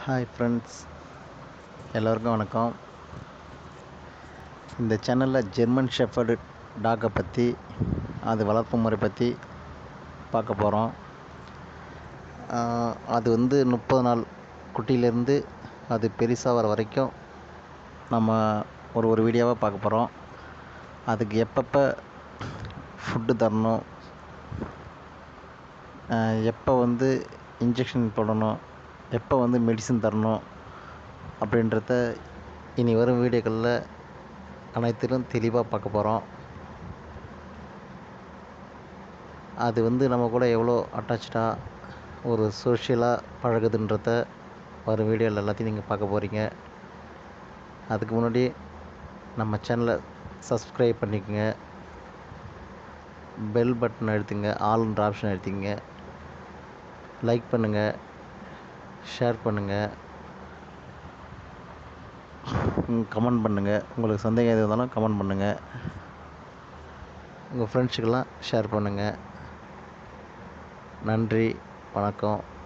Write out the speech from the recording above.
hi friends எல்லோருக்கும் வணக்கம் இந்த சேனலில் ஜெர்மன் ஷெஃபர்டு டாக்கை பற்றி அது வளர்ப்பு முறை பற்றி பார்க்க போகிறோம் அது வந்து முப்பது நாள் குட்டியிலேருந்து அது பெருசாக வர வரைக்கும் நம்ம ஒரு ஒரு வீடியோவாக பார்க்க போகிறோம் அதுக்கு எப்பப்போ ஃபுட்டு தரணும் எப்போ வந்து இன்ஜெக்ஷன் போடணும் எப்போ வந்து மெடிசன் தரணும் அப்படின்றத இனி வரும் வீடியோக்களில் அனைத்திலும் தெளிவாக பார்க்க போகிறோம் அது வந்து நம்ம கூட எவ்வளோ அட்டாச்சாக ஒரு சோஷியலாக பழகுதுன்றத வரும் வீடியோவில் எல்லாத்தையும் நீங்கள் பார்க்க போகிறீங்க அதுக்கு முன்னாடி நம்ம சேனலை சப்ஸ்கிரைப் பண்ணிக்கோங்க பெல் பட்டன் அழுத்துங்க ஆல்ன்ற ஆப்ஷன் அழுத்திங்க லைக் பண்ணுங்கள் ஷேர் பண்ணுங்கள் கமெண்ட் பண்ணுங்கள் உங்களுக்கு சந்தேகம் எது இருந்தாலும் கமெண்ட் பண்ணுங்கள் உங்கள் ஃப்ரெண்ட்ஸுக்கெல்லாம் ஷேர் பண்ணுங்கள் நன்றி வணக்கம்